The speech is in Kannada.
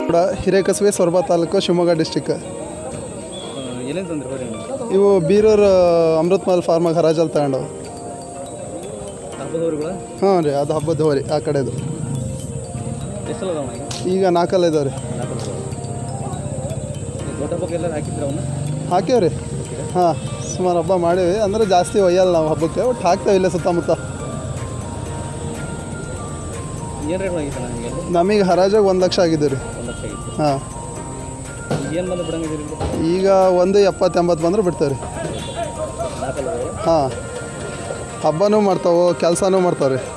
ಕೂಡ ಹಿರೇಕಸಬೆ ಸೊರಬ ತಾಲೂಕು ಶಿವಮೊಗ್ಗ ಡಿಸ್ಟಿಕ್ ಏನೇನು ತಂದ್ರಿ ಬರ್ರಿ ಇವು ಬೀರೂರು ಅಮೃತ್ ಮಹಲ್ ಫಾರ್ಮಾಗ ಹರಾಜಲ್ಲಿ ತಗೊಂಡು ಹಬ್ಬದ ಊರುಗಳ ಹಾಂ ರೀ ಅದು ಹಬ್ಬದ ಹೋರಿ ಆ ಕಡೆದು ಎಷ್ಟಲ್ಲ ಅದಾವ ಈಗ ಈಗ ನಾಲ್ಕಲ್ಲ ಇದಾವೆ ರೀ ನಾಲ್ಕು ದೊಡ್ಡ ಹಬ್ಬಕ್ಕೆ ಎಲ್ಲರೂ ಹಾಕಿದ್ರೆ ಅವನ್ನ ಹಾಕ್ಯಾವ ರೀ ಹಾಂ ಸುಮಾರು ಹಬ್ಬ ಮಾಡೀವಿ ಅಂದರೆ ಜಾಸ್ತಿ ಒಯ್ಯಲ್ಲ ನಾವು ಹಬ್ಬಕ್ಕೆ ಒಟ್ಟು ಹಾಕ್ತೇವೆ ಇಲ್ಲೇ ಸುತ್ತಮುತ್ತ ಏನು ರೇಟ್ ಆಗಿತ್ತು ನನಗೆ ನಮಗೆ ಹರಾಜಾಗ ಒಂದು ಲಕ್ಷ ಆಗಿದೆ ರೀ ಒಂದು ಲಕ್ಷ ಆಗಿತ್ತು ಹಾಂ ಈಗ ಏನು ಬಂದು ಬಿಡಂಗಿದ್ದೀರಿ ಈಗ ಒಂದು ಎಪ್ಪತ್ತು ಎಂಬತ್ತು ಬಂದ್ರೆ ಬಿಡ್ತೇವೆ ರೀ ನಾಲ್ಕಲ್ಲ ಹಾಂ ಹಬ್ಬನೂ ಮಾಡ್ತಾವೆ ಕೆಲಸನೂ ಮಾಡ್ತಾವೆ ರೀ